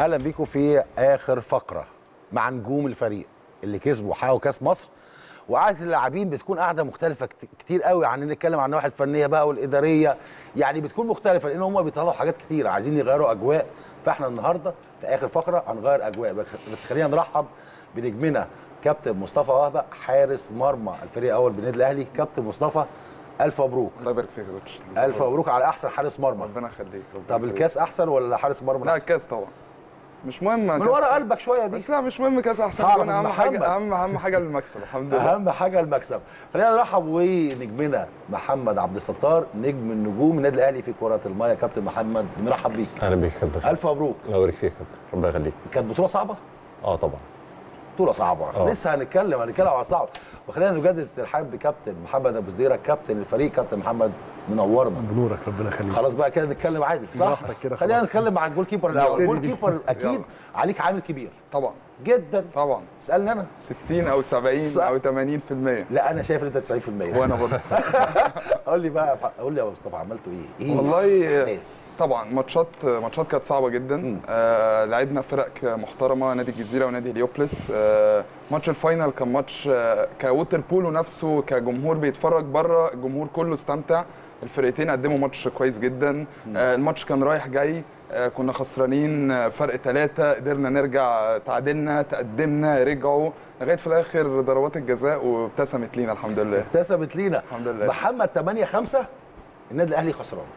اهلا بيكم في اخر فقره مع نجوم الفريق اللي كسبوا وحققوا كاس مصر وقعده اللاعبين بتكون قاعده مختلفه كت- كتير قوي عن نتكلم عن النواحي الفنيه بقى والاداريه يعني بتكون مختلفه لان هم بيطلعوا حاجات كتير عايزين يغيروا اجواء فاحنا النهارده في اخر فقره هنغير اجواء بس بس خلينا نرحب بنجمنا كابتن مصطفى وهبه حارس مرمى الفريق الاول بالنادي الاهلي كابتن مصطفى الف مبروك الله يبارك فيك يا كوتش الف مبروك على احسن حارس مرمى ربنا يخليك ربنا طب يخليك. الكاس احسن ولا حارس مرمى لا أحسن؟ الكاس طبعا مش مهم من كاس- ورا قلبك شويه دي بس لا مش مهم كاس احسن هعرف جون اهم محمد. حاجه اهم اهم حاجه المكسب الحمد لله اهم حاجه المكسب خلينا نرحب ونجمنا محمد عبد الستار نجم النجوم النادي الاهلي في كره المايه كابتن محمد بنرحب بيك اهلا بيك يا كابتن الف مبروك الله يبارك فيك يا كابتن ربنا يخليك كانت بطوله صعبه اه طبعا بطوله صعبه آه. لسه هنتكلم هنتكلم على صعب وخلينا نجدد الترحاب بكابتن محمد ابو زديره كابتن الفريق كابتن محمد منورنا بنورك ربنا يخليك خلاص بقى كده نتكلم عادي صح براحتك كده خلينا خلاص. نتكلم مع الجول كيبر الاول نبتدي الجول بيه. كيبر اكيد يلا. عليك عامل كبير طبعا جدا طبعا اسالني انا 60 او 70 صح. او 80% لا انا شايف ان انت 90% وانا برضه قول لي بقى قول لي يا مصطفى عملتوا ايه؟ ايه والله ناس طبعا ماتشات ماتشات كانت صعبه جدا آه لعبنا فرق محترمه نادي الجزيره ونادي هليوبلس آه ماتش الفاينل كان ماتش آه كووتر بولو نفسه كجمهور بيتفرج بره الجمهور كله استمتع الفرقتين قدموا ماتش كويس جدا آه الماتش كان رايح جاي آه كنا خسرانين آه، فرق ثلاثة قدرنا نرجع تعادلنا تقدمنا رجعوا لغايه في الاخر ضربات الجزاء وابتسمت لينا الحمد لله ابتسمت لينا الحمد لله. محمد 8 5 النادي الاهلي خسران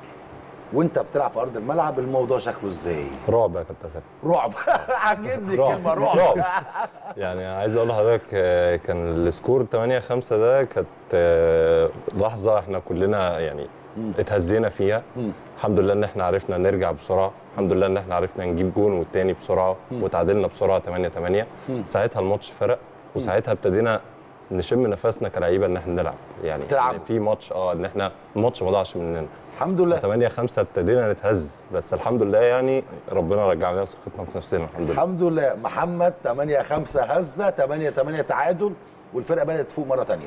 وانت بتلعب في ارض الملعب الموضوع شكله ازاي؟ رعب يا كابتن خالد رعب عجبني رعب. الكلمه رعب رعب. يعني عايز اقول لحضرتك آه، كان السكور 8 5 ده كانت آه، لحظه احنا كلنا يعني اتهزينا فيها مم. الحمد لله ان احنا عرفنا نرجع بسرعه الحمد لله ان احنا عرفنا نجيب جون والتاني بسرعه وتعادلنا بسرعه 8 8 ساعتها الماتش فرق وساعتها ابتدينا نشم نفسنا كلعيبه ان احنا نلعب يعني تلعب. إن في ماتش اه ان احنا الماتش ما ضاعش مننا الحمد لله 8 5 ابتدينا نتهز بس الحمد لله يعني ربنا رجع لنا ثقتنا في نفسنا الحمد لله الحمد لله محمد 8 5 هزه 8 8 تعادل والفرقه بدات تفوق مره ثانيه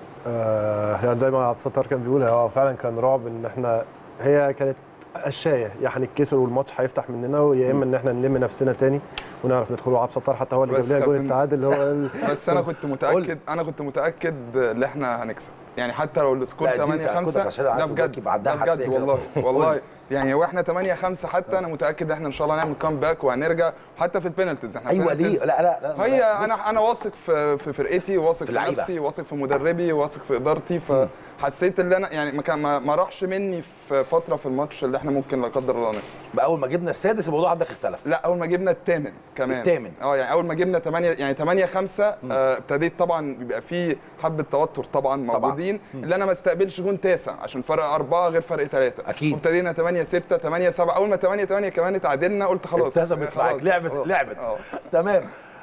آه يعني زي ما عبد الستار كان بيقول هو فعلا كان رعب ان احنا هي كانت قشايه يعني الكسر والماتش هيفتح مننا يا اما ان احنا نلم نفسنا تاني ونعرف ندخل وعبد الستار حتى هو اللي بس جاب لنا جول كابتن- التعادل اللي هو ال- بس انا كنت متاكد انا كنت متاكد ان احنا هنكسب يعني حتى لو السكور لا، دي 8 تأكدك 5 عشان ده عارف بجد الباقي بعدها ده بجد حساسية كده. والله قول. والله يعني واحنا 8 5 حتى انا متاكد ان احنا ان شاء الله هنعمل كامباك وهنرجع حتى في البينالتيز احنا ايوه البينالتيز- ليه لا لا لا هي لا. بص، انا انا واثق في في فرقتي واثق في في, اللعيبة. نفسي واثق في مدربي واثق في ادارتي فحسيت ان انا يعني ما كان ما, ما راحش مني في فتره في الماتش اللي احنا ممكن لا قدر الله نخسر بقى اول ما جبنا السادس الموضوع عندك اختلف لا اول ما جبنا الثامن كمان الثامن. اه يعني اول ما جبنا 8 يعني 8 5 آه، ابتديت طبعا بيبقى في حبه توتر طبعا طبعاً. موجودين اللي انا ما استقبلش جون تاسع عشان فرق اربعه غير فرق ثلاثه أكيد. وابتدينا 8 6 8 7 اول ما 8 8 كمان اتعادلنا قلت خلاص ابتسمت خلاص، معاك لعبت خلاص. لعبت اه تمام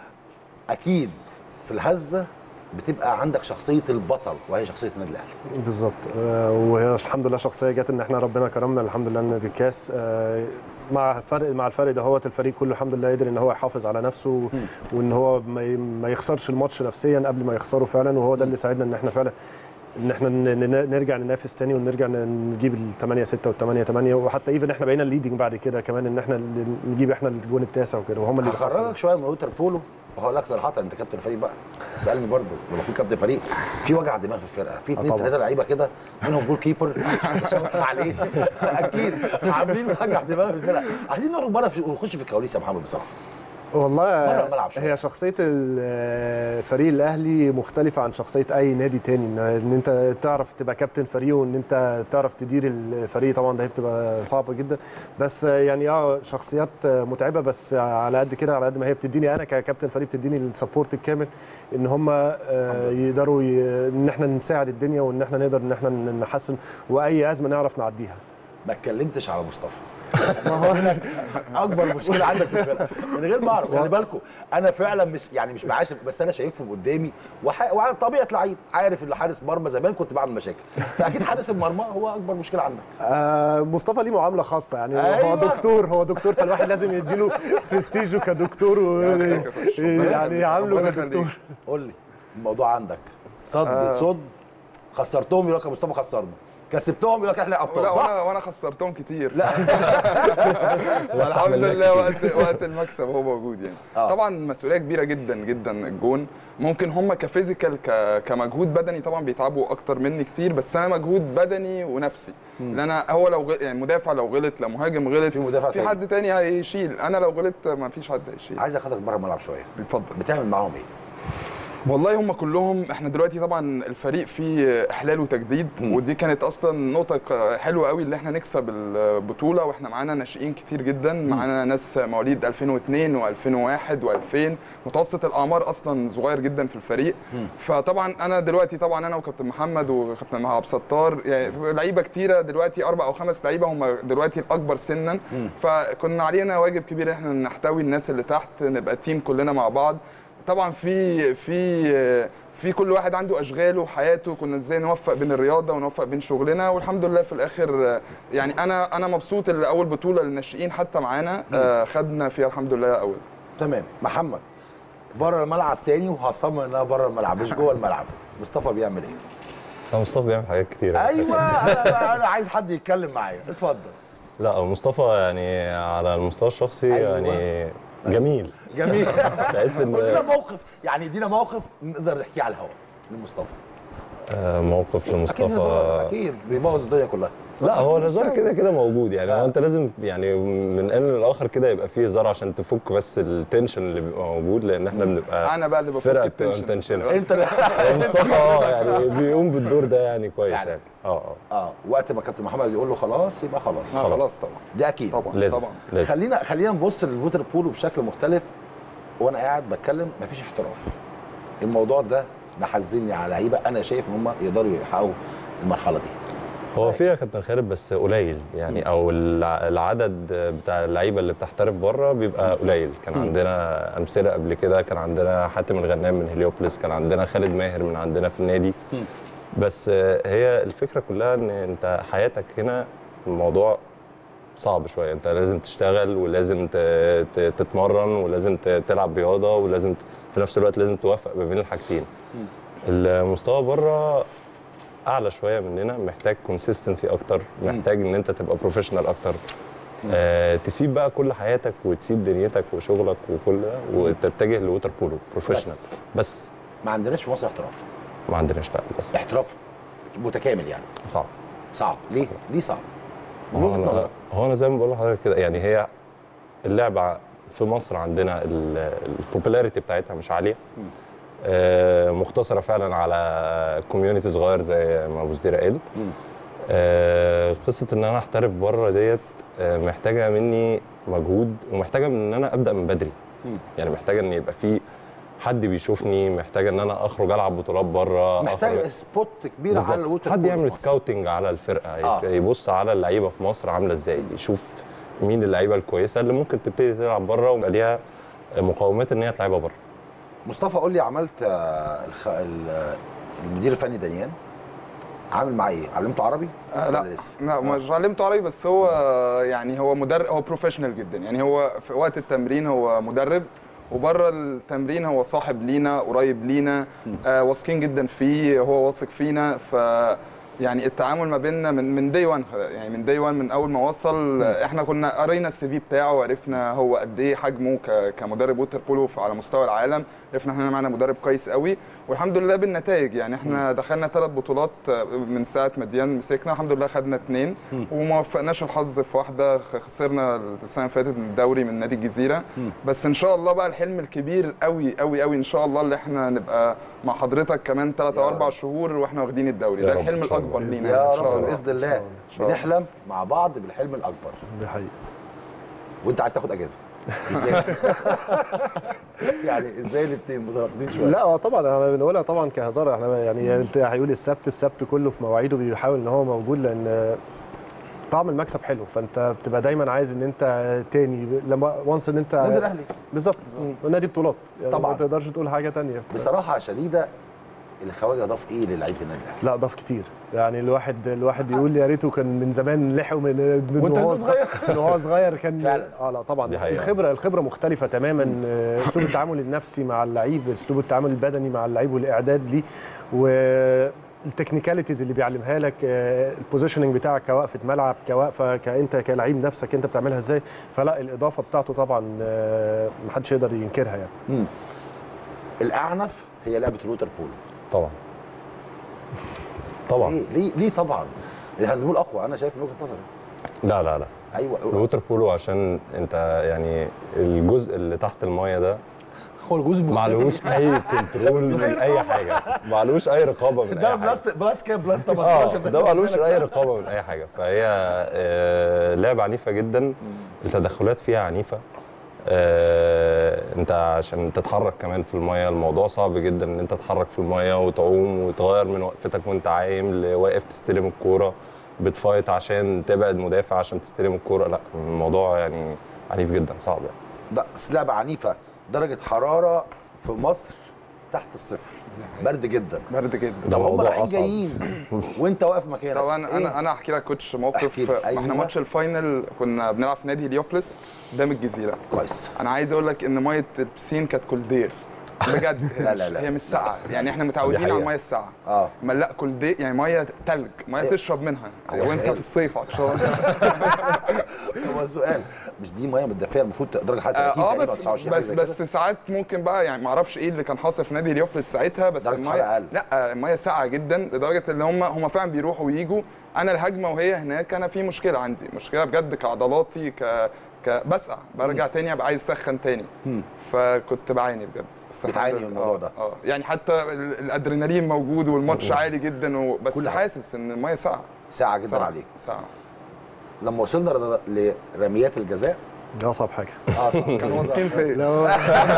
اكيد في الهزه بتبقى عندك شخصيه البطل وهي شخصيه النادي الاهلي بالظبط آه وهي الحمد لله شخصيه جت ان احنا ربنا كرمنا الحمد لله ان الكاس آه مع فرق مع الفرق ده هو الفريق كله الحمد لله قدر ان هو يحافظ على نفسه وان هو ما ي- ما يخسرش الماتش نفسيا قبل ما يخسره فعلا وهو ده اللي ساعدنا ان احنا فعلا ان احنا ن- ن- نرجع ننافس تاني ونرجع ن- نجيب ال 8 6 وال 8 8 وحتى ايفن احنا بقينا الليدنج بعد كده كمان ان احنا اللي نجيب احنا الجون التاسع وكده وهم اللي هخرجك بيخسروا. شويه من ووتر بولو وهقول لك صراحه انت كابتن فريق بقى اسالني برضه لما اكون كابتن فريق في وجع دماغ في الفرقه في اثنين طبعاً. ثلاثه لعيبه كده منهم جول كيبر عليه اكيد عاملين وجع دماغ في الفرقه عايزين نخرج بره في- ونخش في الكواليس يا محمد بصراحه والله بره الملعب شوية. هي شخصيه الفريق الاهلي مختلفه عن شخصيه اي نادي تاني ان إن انت تعرف تبقى كابتن فريق وان انت تعرف تدير الفريق طبعا ده بتبقى صعبه جدا بس يعني اه شخصيات متعبه بس على قد كده على قد ما هي بتديني انا ككابتن فريق بتديني السبورت الكامل ان هم يقدروا ي- ان احنا نساعد الدنيا وان احنا نقدر ان احنا نحسن واي ازمه نعرف نعديها ما اتكلمتش على مصطفى اكبر مشكله عندك في الفرقه من غير ما اعرف خلي بالكم انا فعلا مش يعني مش بعاشر بس انا شايفهم قدامي وح... وعلى طبيعه لعيب عارف ان حارس مرمى زمان كنت بعمل مشاكل فاكيد حارس المرمى هو اكبر مشكله عندك آه، مصطفى ليه معامله خاصه يعني أيوة. هو دكتور هو دكتور فالواحد لازم يديله برستيجه كدكتور و... يعني يعامله ربنا كدكتور يخليك. قول لي الموضوع عندك صد آه. صد خسرتهم يقول لك يا مصطفى خسرنا كسبتهم يقول لك احنا ابطال لا صح؟ وانا وانا خسرتهم كتير لا الحمد استحملناك لله وقت وقت المكسب هو موجود يعني آه. طبعا مسؤوليه كبيره جدا جدا الجون ممكن هم كفيزيكال ك... كمجهود بدني طبعا بيتعبوا اكتر مني كتير بس انا مجهود بدني ونفسي لان انا هو لو غ... يعني مدافع لو غلط لو مهاجم غلط في مدافع في تاني. حد تاني هيشيل انا لو غلط ما فيش حد هيشيل عايز اخدك بره الملعب شويه اتفضل بتعمل معاهم ايه؟ والله هم كلهم احنا دلوقتي طبعا الفريق فيه احلال وتجديد ودي كانت اصلا نقطه ك- حلوه قوي اللي احنا نكسب البطوله واحنا معانا ناشئين كتير جدا معانا ناس مواليد 2002 و2001 و2000 متوسط الاعمار اصلا صغير جدا في الفريق فطبعا انا دلوقتي طبعا انا وكابتن محمد وكابتن عبد الستار يعني لعيبه كتيره دلوقتي اربع او خمس لعيبه هم دلوقتي الاكبر سنا فكنا علينا واجب كبير احنا نحتوي الناس اللي تحت نبقى تيم كلنا مع بعض طبعا في في في كل واحد عنده اشغاله وحياته كنا ازاي نوفق بين الرياضه ونوفق بين شغلنا والحمد لله في الاخر يعني انا انا مبسوط اللي اول بطوله للناشئين حتى معانا آه، خدنا فيها الحمد لله اول تمام محمد بره الملعب تاني وهصمم انها بره الملعب مش جوه الملعب مصطفى بيعمل ايه؟ لا مصطفى بيعمل حاجات كتير ايوه انا انا عايز حد يتكلم معايا اتفضل لا هو مصطفى يعني على المستوى الشخصي أيوة. يعني جميل جميل تحس ادينا ان موقف يعني ادينا موقف نقدر نحكيه على الهواء لمصطفى آه، موقف اكيد هزار، لمصطفى اكيد بيبوظ الدنيا كلها لا هو الهزار كده كده موجود يعني هو انت لازم يعني من ان للاخر كده يبقى فيه هزار عشان تفك بس التنشن اللي بيبقى موجود لان احنا بنبقى انا بقى اللي بفك فرقه التنشن متنشنه انت مصطفى اه يعني بيقوم بالدور ده يعني كويس فعلا. يعني اه اه اه وقت ما كابتن محمد يقول له خلاص يبقى خلاص آه، خلاص طبعا ده اكيد طبعا لازم طبعا لازم خلينا خلينا نبص للووتر بولو بشكل مختلف وانا قاعد بتكلم مفيش احتراف الموضوع ده محزني على لعيبه انا شايف ان هم يقدروا يحققوا المرحله دي هو فيها كابتن خالد بس قليل يعني او الع- العدد بتاع اللعيبه اللي بتحترف بره بيبقى قليل كان عندنا امثله قبل كده كان عندنا حاتم الغنام من هليوبلس كان عندنا خالد ماهر من عندنا في النادي بس آه، هي الفكره كلها ان انت حياتك هنا الموضوع صعب شويه انت لازم تشتغل ولازم ت- ت- تتمرن ولازم ت- تلعب رياضه ولازم ت- في نفس الوقت لازم توفق ما بين الحاجتين المستوى بره اعلى شويه مننا محتاج كونسيستنسي اكتر محتاج ان انت تبقى بروفيشنال اكتر آه تسيب بقى كل حياتك وتسيب دنيتك وشغلك وكل ده وتتجه لوتر بولو بروفيشنال بس. بس ما عندناش في مصر احتراف ما عندناش لا للاسف احتراف متكامل يعني صعب صعب ليه ليه صعب من هو وجهة انا نظرك. هو انا زي ما بقول لحضرتك كده يعني هي اللعبه في مصر عندنا البوبولاريتي بتاعتها مش عاليه آه، مختصره فعلا على كوميونتي صغير زي ما ابو زدير قال آه، قصه ان انا احترف بره ديت آه، محتاجه مني مجهود ومحتاجه ان انا ابدا من بدري يعني محتاجه ان يبقى في حد بيشوفني محتاجه ان انا اخرج العب بطولات بره محتاج سبوت كبير على بالظبط الووتر حد بولو يعمل في مصر. سكاوتنج على الفرقه آه. آه. يبص على اللعيبه في مصر عامله ازاي يشوف مين اللعيبه الكويسه اللي ممكن تبتدي تلعب بره ويبقى ليها مقومات ان هي تلعبها بره مصطفى قول لي عملت آه، الخ... ال- المدير الفني دانيال عامل معاه ايه؟ علمته عربي؟ آه ولا لا لسه؟ لا مش علمته عربي بس هو يعني هو مدرب هو بروفيشنال جدا يعني هو في وقت التمرين هو مدرب وبره التمرين هو صاحب لينا قريب لينا آه واثقين جدا فيه هو واثق فينا ف يعني التعامل ما بيننا من من دي 1 يعني من دي 1 من اول ما وصل آه، احنا كنا قرينا السي في بتاعه وعرفنا هو قد ايه حجمه ك- كمدرب ووتر بولو في- على مستوى العالم عرفنا احنا معانا مدرب كويس قوي والحمد لله بالنتائج يعني احنا دخلنا ثلاث بطولات آه، من ساعه ما ديان مسكنا الحمد لله خدنا اثنين وما وفقناش الحظ في واحده خ- خسرنا السنه اللي فاتت من الدوري من نادي الجزيره بس ان شاء الله بقى الحلم الكبير قوي قوي قوي ان شاء الله اللي احنا نبقى مع حضرتك كمان ثلاث او يا اربع رب. شهور واحنا واخدين الدوري يا ده رب الحلم إن شاء الله. الاكبر لينا يا ان شاء رب الله باذن الله شاء الله. بنحلم مع بعض بالحلم الاكبر دي حقيقه وانت عايز تاخد اجازه ازاي؟ يعني ازاي الاثنين متناقضين شويه؟ لا هو طبعا احنا بنقولها طبعا كهزار احنا يعني انت هيقول السبت السبت كله في مواعيده بيحاول ان هو موجود لان طعم المكسب حلو فانت بتبقى دايما عايز ان انت تاني لما وانس ان انت النادي الاهلي بالظبط نادي بطولات يعني طبعاً. ما تقدرش تقول حاجه تانية بصراحه شديده الخواجه ضاف ايه للعيبه النادي الاهلي؟ لا ضاف كتير يعني الواحد الواحد بيقول يا ريته كان من زمان لحقوا من من وأنت وهو لسه صغير. من وهو صغير كان فعلا. اه لا طبعا دي حقيقة. الخبره الخبره مختلفه تماما آه، اسلوب التعامل النفسي مع اللعيب اسلوب التعامل البدني مع اللعيب والاعداد ليه و التكنيكاليتيز اللي بيعلمها لك البوزيشننج بتاعك كوقفه ملعب كوقفه كانت كلعيب نفسك انت بتعملها ازاي فلا الاضافه بتاعته طبعا آه، محدش يقدر ينكرها يعني الاعنف هي لعبه الوتر بولو طبعا طبعا ليه ليه ليه طبعا الهاندبول اقوى انا شايف من وجهه نظري لا لا لا ايوه الووتر بولو عشان انت يعني الجزء اللي تحت المايه ده هو الجزء معلوش اي كنترول من اي حاجه معلوش اي رقابه من ده اي حاجه بلس بلس كام بلس اه 18 ده معلوش اي رقابه من اي حاجه فهي آه، لعبه عنيفه جدا التدخلات فيها عنيفه آه، انت عشان تتحرك كمان في المايه الموضوع صعب جدا ان انت تتحرك في المايه وتعوم وتغير من وقفتك وانت عايم لواقف تستلم الكوره بتفايت عشان تبعد مدافع عشان تستلم الكوره لا الموضوع يعني عنيف جدا صعب يعني ده بس لعبه عنيفه درجه حراره في مصر تحت الصفر برد جدا برد جدا ده طب هم موضوع رايحين أصعب. جايين وانت واقف مكانك طب انا إيه؟ انا انا احكي لك كوتش احكي موقف لي. ما أيوة. احنا ماتش الفاينل كنا بنلعب في نادي هليوبلس قدام الجزيره كويس انا عايز اقول لك ان ميه البسين كانت كولدير بجد هي لا، مش- لا، لا. هي مش ساقعه يعني احنا متعودين على حقيقة. الميه الساقعه اه ما لا كولدير يعني ميه تلج ميه أيوة. تشرب منها هو وانت سؤال. في الصيف عطشان هو السؤال مش دي ميه متدفيه المفروض درجه حراره 30 اه تقريبا بس 29 حاجة بس زي كده. بس ساعات ممكن بقى يعني ما اعرفش ايه اللي كان حاصل في نادي هليوبلس ساعتها بس درجة حرارة الميه أقل. لا الميه ساقعه جدا لدرجه ان هم هم فعلا بيروحوا ويجوا انا الهجمه وهي هناك انا في مشكله عندي مشكله بجد كعضلاتي ك ك بسقع برجع تاني ابقى عايز اسخن تاني فكنت بعاني بجد بس بتعاني الحمد من لله. الموضوع آه، ده. اه يعني حتى ال- الادرينالين موجود والماتش عالي جدا و... بس كل حاجة. حاسس ان الميه ساقعه ساعه جدا ساقعة. عليك ساعه لما وصلنا ل- لرميات الجزاء ده اصعب حاجه اه صح كانوا واثقين فيا لا هو-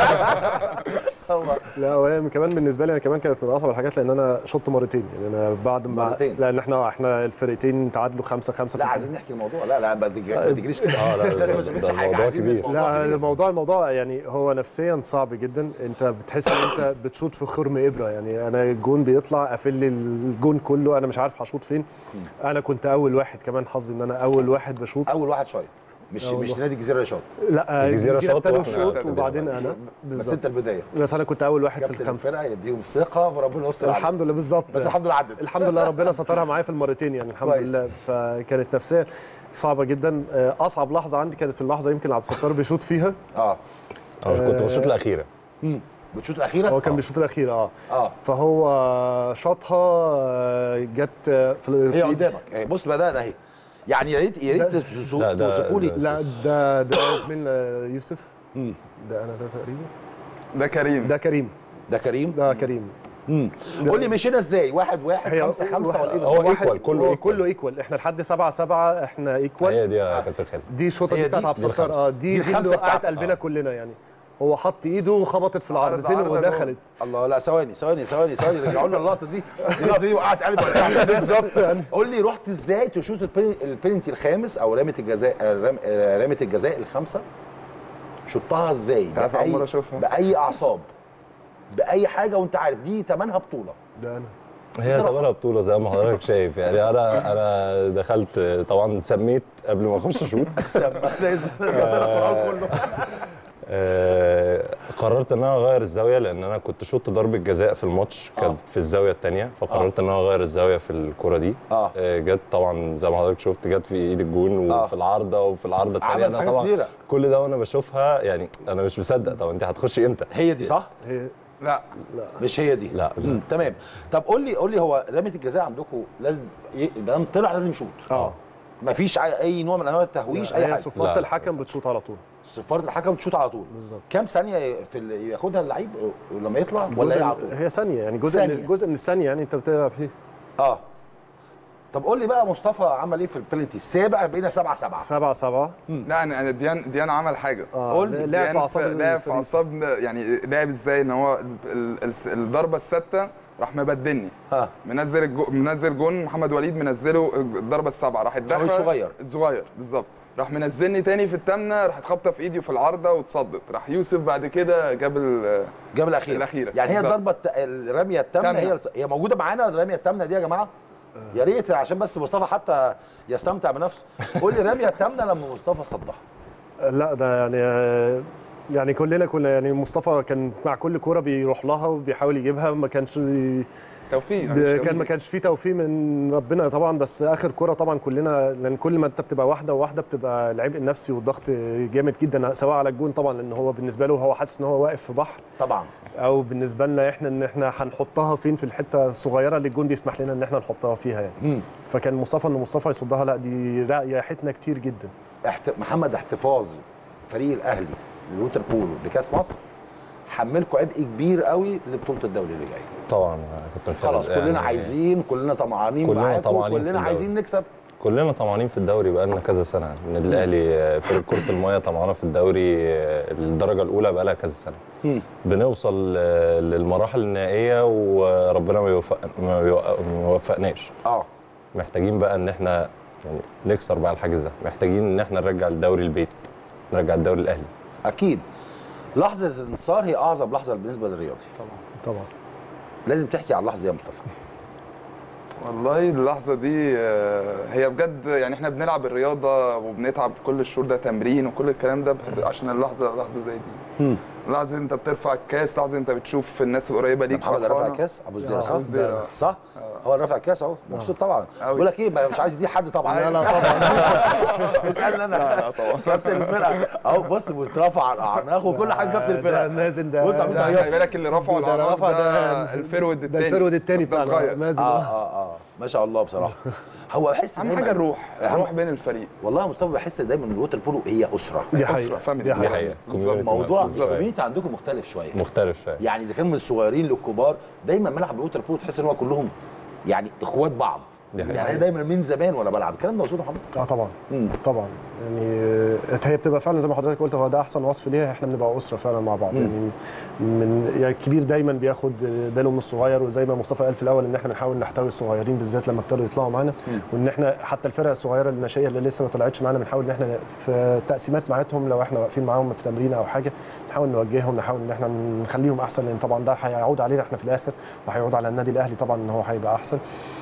لا هو كمان بالنسبه لي انا كمان كانت من اصعب الحاجات لان انا شطت مرتين يعني انا بعد ما مرتين؟ لان احنا احنا الفرقتين تعادلوا خمسة خمسة لا في عايزين نحكي الموضوع لا لا ما تجي- ما تجريش كده اه لا لا لازم ما ده- تشوفش ده حاجه الموضوع عايزين كبير. الموضوع لا كبير. الموضوع الموضوع يعني هو نفسيا صعب جدا انت بتحس ان انت بتشوط في خرم ابره يعني انا الجون بيطلع قافل لي الجون كله انا مش عارف هشوط فين انا كنت اول واحد كمان حظي ان انا اول واحد بشوط اول واحد شايط مش أول مش واحد. نادي الجزيره اللي شاط لا الجزيرة الجزيره شوط ابتدوا وإحنا شوط ابتدينا وبعدين بعد انا بس بالظبط انت البدايه بس انا كنت اول واحد في كابتن الخمسه الفرقه يديهم ثقه وربنا يستر عليك. الحمد لله بالظبط بس الحمد لله عدت الحمد لله ربنا سترها معايا في المرتين يعني الحمد كويس. لله فكانت نفسيا صعبه جدا آه، اصعب لحظه عندي كانت في اللحظه يمكن عبد الستار بيشوط فيها اه انا كنت بشوط الاخيره بتشوط الاخيره هو كان آه. بيشوط الاخير اه اه فهو شاطها آه، جت آه، في هي في إيد- قدامك أهي، بص بدانا اهي يعني يا ريت يا ريت ده- توصفوا لا، ده- توصفوا لي ده- لا ده ده زميلنا يوسف مم. ده انا ده تقريبا ده كريم ده كريم ده كريم ده كريم مم. قول لي مشينا ازاي واحد واحد خمسة خمسة ولا ايه هو بالظبط؟ equal، كله هو equal. كله ايكوال احنا لحد سبعة سبعة احنا ايكوال هي دي يا كابتن خالد دي الشوطه هي دي بتاعت دي- عبد دي الستار الخمسة. اه دي دي دي الخمسة اللي وقعت بتاعته. قلبنا آه. كلنا يعني هو حط ايده وخبطت في عرض- العرضتين عرض ودخلت الله لا ثواني ثواني ثواني ثواني رجعوا لنا اللقطه دي اللقطه دي وقعت قلبي بالظبط يعني قول لي رحت ازاي تشوط البين- البينالتي الخامس او رميه الجزاء آه، رم- آه، رميه الجزاء الخامسه شطها ازاي تعرف أول مرة بأي, أشوفها. باي اعصاب باي حاجه وانت عارف دي ثمنها بطوله ده انا هي طبعا بطوله زي ما حضرتك شايف يعني انا انا دخلت طبعا سميت قبل ما اخش اشوط لازم القران كله آه، قررت ان انا اغير الزاويه لان انا كنت شوط ضربه جزاء في الماتش كانت آه. في الزاويه الثانيه فقررت ان انا اغير الزاويه في الكره دي آه. آه، جت طبعا زي ما حضرتك شفت جت في ايد الجون آه. وفي العارضه وفي العارضه الثانيه عمل انا حاجات طبعا كتيرة. كل ده وانا بشوفها يعني انا مش مصدق طب انت هتخشي امتى هي دي صح هي لا مش هي دي لا مم. تمام طب قول لي قول لي هو رميه الجزاء عندكم لازم ي- ما دام طلع لازم يشوط اه مفيش اي اي نوع من انواع التهويش اي هي حاجه صفاره لا. الحكم بتشوط على طول صفاره الحكم بتشوط على طول بالظبط كام ثانيه في ال- ياخدها اللعيب لما يطلع ولا جزء هي على طول هي ثانيه يعني جزء ثانية. من جزء من الثانيه يعني انت بتلعب فيه اه طب قول لي بقى مصطفى عمل ايه في البلنتي السابع بقينا 7 7 سبعة سبعة لا انا انا ديان ديان عمل حاجه اه قول لي، لعب في ديان اعصاب لعب في الفريق. اعصابنا يعني لعب ازاي ان هو ال- ال- الضربه السادسه راح مبدلني ها منزل الجو منزل جون محمد وليد منزله الضربه السابعه راحت حوالي داخله صغير. الصغير بالظبط راح منزلني تاني في الثامنه راحت خابطه في ايدي وفي العارضه واتصدت راح يوسف بعد كده جاب ال- جاب الاخيره الأخيرة. يعني هي بالظبط. الضربه الت... الرميه الثامنه هي تامنة. الس- هي موجوده معانا الرميه الثامنه دي يا جماعه يا ريت عشان بس مصطفى حتى يستمتع بنفسه قول لي الرميه الثامنه لما مصطفى صدها لا ده يعني يعني كلنا كنا يعني مصطفى كان مع كل كوره بيروح لها وبيحاول يجيبها ما كانش توفيق ب- كان ما كانش فيه توفيق من ربنا طبعا بس اخر كره طبعا كلنا لان كل ما انت بتبقى واحده وواحده بتبقى العبء النفسي والضغط جامد جدا سواء على الجون طبعا لان هو بالنسبه له هو حاسس ان هو واقف في بحر طبعا او بالنسبه لنا احنا ان احنا هنحطها فين في الحته الصغيره اللي الجون بيسمح لنا ان احنا نحطها فيها يعني مم. فكان مصطفى ان مصطفى يصدها لا دي ريحتنا كتير جدا احت... محمد احتفاظ فريق الاهلي للوتر بولو بكاس مصر حملكم عبء كبير قوي لبطوله الدوري اللي جاي طبعا كابتن خالد خلاص كلنا يعني عايزين كلنا طمعانين كلنا معاكم طمعانين في كلنا الدوري. عايزين نكسب كلنا طمعانين في الدوري بقالنا كذا سنه النادي الاهلي فريق كره المايه طمعانه في الدوري الدرجه الاولى بقالها كذا سنه مم. بنوصل آه، للمراحل النهائيه وربنا ما يوفق ما يوفق- ما يوفقناش اه محتاجين بقى ان احنا يعني نكسر بقى الحاجز ده محتاجين ان احنا نرجع الدوري البيت نرجع الدوري الاهلي اكيد لحظه الانتصار هي اعظم لحظه بالنسبه للرياضي طبعا لازم تحكي على اللحظه دي يا مصطفى والله اللحظه دي آه، هي بجد يعني احنا بنلعب الرياضه وبنتعب كل الشهور ده تمرين وكل الكلام ده عشان اللحظه لحظه زي دي لحظه انت بترفع الكاس لحظه انت بتشوف الناس القريبه ليك محمد رفع فرحانة. الكاس ابو زدير آه، صح؟ أبو زدير، آه. صح؟ هو اللي رفع الكاس اهو مبسوط طبعا أوي. بقول لك ايه ما- مش عايز يدي حد طبعا لا، لا، طبعا اسالني انا لا لا طبعا كابتن الفرقه اهو بص بيترفع على اعناق وكل حاجه كابتن ده الفرقه مازن ده وانت عم لا بتهيص. خلي بالك اللي رفعه ده العناق رفع ده ده- الفرود ده التاني الفرود التاني بس ده بتاع صغير مازن اه اه اه ما شاء الله بصراحه هو بحس اهم دايماً- حاجه الروح أهم- الروح بين الفريق والله يا مصطفى بحس دايما ان الووتر بولو هي اسره دي أسرة، حقيقه family. دي دي حقيقه حقيقه بالظبط. community موضوع بالظبط. الكوميونتي عندكم مختلف شويه مختلف شويه يعني اذا كان من الصغيرين للكبار دايما ملعب الووتر بولو تحس ان هو كلهم يعني اخوات بعض دي حقيقة. يعني أنا دايما من زمان وانا بلعب الكلام ده مظبوط يا محمد اه طبعا مم. طبعا يعني آه، هي بتبقى فعلا زي ما حضرتك قلت هو ده احسن وصف ليها احنا بنبقى اسره فعلا مع بعض يعني من يعني الكبير دايما بياخد باله من الصغير وزي ما مصطفى قال في الاول ان احنا بنحاول نحتوي الصغيرين بالذات لما ابتدوا يطلعوا معانا وان احنا حتى الفرق الصغيره الناشئه اللي لسه ما طلعتش معانا بنحاول ان احنا في التقسيمات معاهم لو احنا واقفين معاهم في تمرين او حاجه نحاول نوجههم نحاول ان احنا نخليهم احسن لان طبعا ده هيعود علينا احنا في الاخر وهيعود على النادي الاهلي طبعا ان هو هيبقى احسن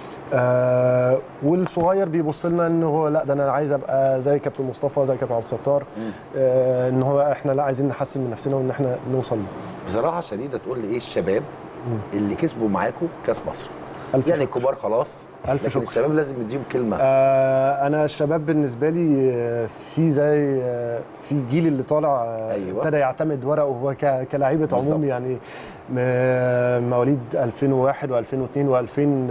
آه والصغير بيبص لنا ان هو لا ده انا عايز ابقى زي كابتن مصطفى زي كابتن عبد الستار آه ان هو احنا لا عايزين نحسن من نفسنا وان احنا نوصل له بصراحه شديده تقول لي ايه الشباب اللي كسبوا معاكم كاس مصر ألف يعني شكر. الكبار خلاص ألف لكن شكر. الشباب لازم نديهم كلمه آه انا الشباب بالنسبه لي آه، في زي آه، في جيل اللي طالع آه، أيوة. ابتدى يعتمد ورقه هو ك- كلاعيبه بالظبط. عموم يعني م- مواليد 2001 و2002 و2000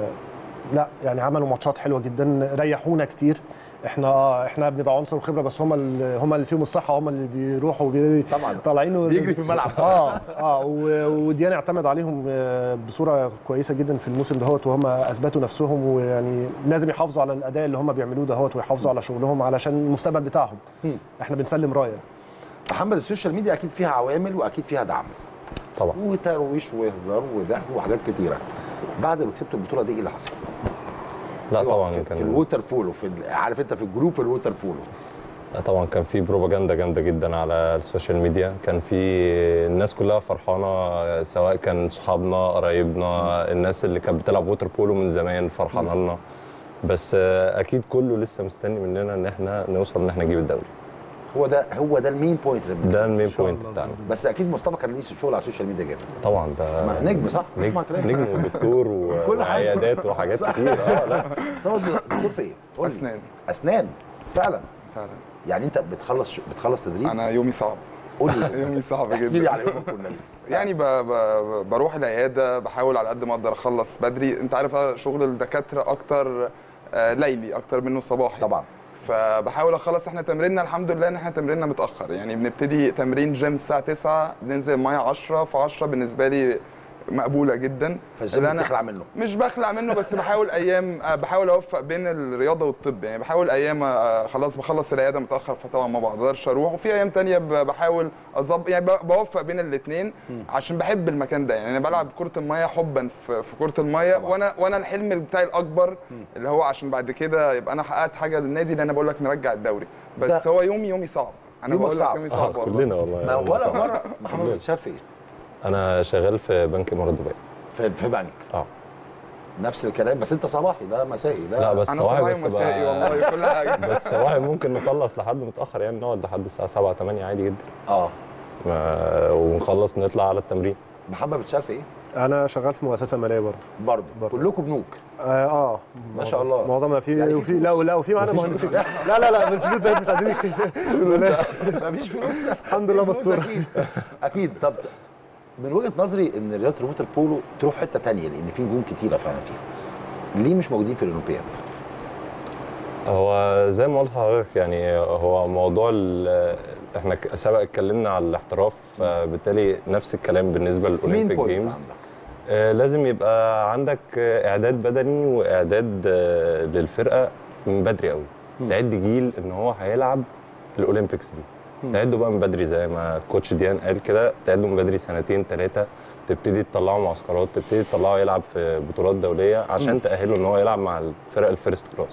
لا يعني عملوا ماتشات حلوه جدا ريحونا كتير احنا اه احنا بنبقى عنصر وخبره بس هم اللي هم اللي فيهم الصحه هم اللي بيروحوا وبي... طبعاً. طالعين بيجري في الملعب. اه اه و- وديان اعتمد عليهم آه، بصوره كويسه جدا في الموسم دهوت وهم اثبتوا نفسهم ويعني لازم يحافظوا على الاداء اللي هم بيعملوه دهوت ويحافظوا على شغلهم علشان المستقبل بتاعهم احنا بنسلم رايه محمد السوشيال ميديا اكيد فيها عوامل واكيد فيها دعم طبعا وترويش وهزار وضحك وحاجات كتيره بعد ما كسبتوا البطوله دي ايه اللي حصل؟ لا في- طبعا في, كان في الووتر بولو في ال- عارف انت في الجروب الووتر بولو لا طبعا كان في بروباجندا جامده جدا على السوشيال ميديا كان في الناس كلها فرحانه سواء كان صحابنا قرايبنا الناس اللي كانت بتلعب ووتر بولو من زمان فرحانه لنا بس آه، اكيد كله لسه مستني مننا ان احنا نوصل ان احنا نجيب الدوري هو ده هو ده المين بوينت اللي بنتكلم ده المين إن شاء بوينت الله بتاعنا بإذن بس اكيد مصطفى كان ليه شغل على السوشيال ميديا جامد طبعا ده ما- نجم صح؟ نجم, اسمع كلام. نجم ودكتور و- كل حاجة. وعيادات وحاجات صح. كتير اه لا مصطفى دكتور في ايه؟ قول لي. اسنان اسنان فعلا فعلا يعني انت بتخلص بتخلص تدريب انا يومي صعب قول لي يومي صعب احكي لي جدا على يومك كنا يعني ب... ب... بروح العياده بحاول على قد ما اقدر اخلص بدري انت عارف أنا شغل الدكاتره اكتر آه، ليلي اكتر منه صباحي طبعا فبحاول اخلص احنا تمريننا الحمد لله ان احنا تمريننا متاخر يعني بنبتدي تمرين جيم الساعه 9 بننزل ميه 10 ف 10 بالنسبه لي مقبوله جدا فالجيم اللي أنا- بتخلع منه مش بخلع منه بس بحاول ايام آه، بحاول اوفق بين الرياضه والطب يعني بحاول ايام آه، خلاص بخلص العياده متاخر فطبعا ما بقدرش اروح وفي ايام تانية ب- بحاول اظبط يعني ب- بوفق بين الاثنين عشان بحب المكان ده يعني انا بلعب كره الميه حبا في في كره الميه وانا وانا الحلم بتاعي الاكبر اللي هو عشان بعد كده يبقى انا حققت حاجه للنادي اللي انا بقول لك نرجع الدوري بس ده- هو يومي يومي صعب انا يومك بقول لك صعب. يومي آه صعب والله كلنا والله ما يومنا ولا صعب. مره محمد كلنا. شاف ايه؟ انا شغال في بنك امارات دبي في, في بنك اه نفس الكلام بس انت صباحي ده مسائي ده لا بس انا صباحي صباحي بس ومسائي بقى- والله كل حاجه بس صباحي ممكن نخلص لحد متاخر يعني نقعد لحد الساعه 7 8 عادي جدا اه ما- ونخلص نطلع على التمرين محمد بتشال في ايه؟ انا شغال في مؤسسه ماليه برضه برضه برضه. كلكم بنوك اه, آه ما شاء الله. معظمها في يعني في وفي فلوس؟ لا لا وفي معانا مهندسين لا لا لا بالفلوس ده مش عايزين بلاش مفيش فلوس الحمد لله فلوس مستورة. اكيد اكيد طب من وجهه نظري ان رياضه الووتر بولو تروح في حته تانية لان في نجوم كتيره فعلا فيها ليه مش موجودين في الاولمبياد؟ هو زي ما قلت لحضرتك يعني هو موضوع ال- احنا ك- سبق اتكلمنا على الاحتراف فبالتالي نفس الكلام بالنسبه مين للاولمبيك بوينت جيمز عندك؟ آه، لازم يبقى عندك آه، اعداد بدني واعداد آه، للفرقه من بدري قوي تعد جيل ان هو هيلعب الاولمبيكس دي تعده بقى من بدري زي ما كوتش ديان قال كده تعده من بدري سنتين ثلاثه تبتدي تطلعه معسكرات تبتدي تطلعه يلعب في بطولات دوليه عشان تاهله ان هو يلعب مع الفرق الفيرست كلاس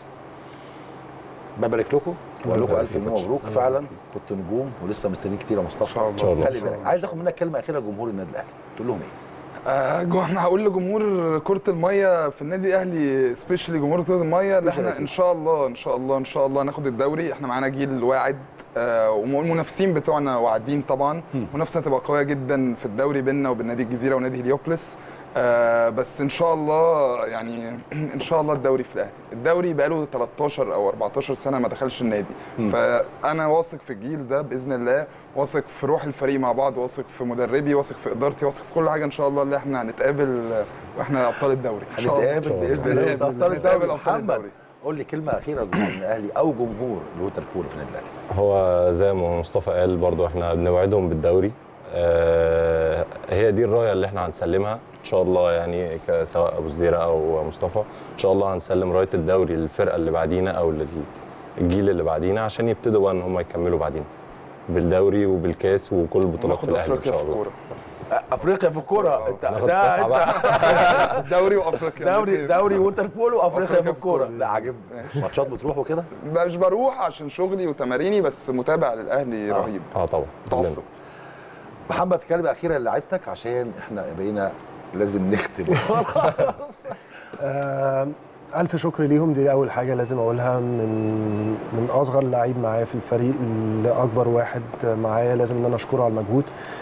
ببارك لكم واقول لكم الله الف يبارك مليون فيك. مبروك فعلا كنت نجوم ولسه مستنيين كتير يا مصطفى إن شاء الله. إن شاء الله. خلي بالك عايز اخد منك كلمه اخيره لجمهور النادي الاهلي تقول لهم ايه؟ آه، جو- انا هقول لجمهور كرة المية في النادي الاهلي سبيشالي جمهور كرة المية اللي Specially احنا أكيد. ان شاء الله ان شاء الله ان شاء الله ناخد الدوري احنا معانا جيل واعد آه، والمنافسين بتوعنا واعدين طبعا منافسه هتبقى قويه جدا في الدوري بيننا وبين نادي الجزيره ونادي هليوبلس آه، بس ان شاء الله يعني ان شاء الله الدوري في الاهلي الدوري بقاله 13 او 14 سنه ما دخلش النادي فانا واثق في الجيل ده باذن الله واثق في روح الفريق مع بعض واثق في مدربي واثق في ادارتي واثق في كل حاجه ان شاء الله اللي احنا هنتقابل واحنا ابطال الدوري ان شاء الله هنتقابل باذن الله بإذن ابطال الله. الدوري نتقابل أبطال محمد الدوري. قول لي كلمه اخيره لجمهور الاهلي او جمهور الووتر بولو في النادي الاهلي هو زي ما مصطفى قال برضو احنا بنوعدهم بالدوري آه، هي دي الرايه اللي احنا هنسلمها ان شاء الله يعني ك- سواء ابو زديره او مصطفى ان شاء الله هنسلم رايه الدوري للفرقه اللي بعدينا او للجيل اللي بعدينا عشان يبتدوا بقى ان هم يكملوا بعدين بالدوري وبالكاس وكل البطولات في ناخد الاهلي ان افريقيا شاء في الله الكوره افريقيا في الكوره انت ناخد ده قطعة انت بقى. الدوري وافريقيا دوري الاتنين. دوري ووتر بولو افريقيا أفريقيا في في الكوره الكورة. لا عاجبني ماتشات بتروح وكده مش بروح عشان شغلي وتماريني بس متابع للاهلي آه. رهيب اه طبعا متعصب محمد كلمه اخيره لعيبتك عشان احنا بقينا لازم نختم خلاص آه، ألف شكر ليهم دي أول حاجة لازم أقولها من من أصغر لعيب معايا في الفريق لأكبر واحد معايا لازم إن أنا أشكره على المجهود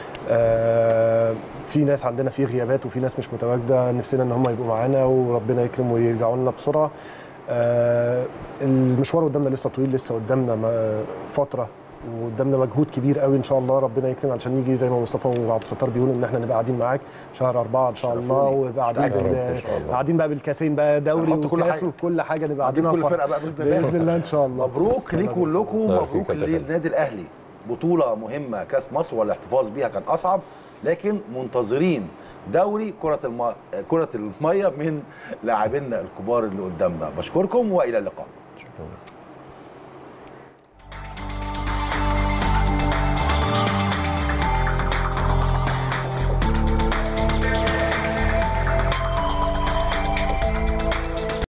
آه، في ناس عندنا في غيابات وفي ناس مش متواجدة نفسنا إن هم يبقوا معانا وربنا يكرم ويرجعوا لنا بسرعة آه، المشوار قدامنا لسه طويل لسه قدامنا م- فترة وقدامنا مجهود كبير قوي ان شاء الله ربنا يكرم عشان نيجي زي ما مصطفى وعبد الستار بيقولوا ان احنا نبقى قاعدين معاك شهر أربعة ان شاء الله شرفوني. ويبقى قاعدين يا رب بال- إن شاء الله. قاعدين بقى بالكاسين بقى دوري هنحط كل وكاس حاجة. وكل حاجه نبقى قاعدين قاعدين كل على فرقه بقى باذن الله باذن الله ان شاء الله مبروك ليكم كلكم لا، في مبروك كتر خير. للنادي الاهلي بطوله مهمه كاس مصر والاحتفاظ بيها كان اصعب لكن منتظرين دوري كره الم... كره الميه من لاعبينا الكبار اللي قدامنا بشكركم والى اللقاء شكراً.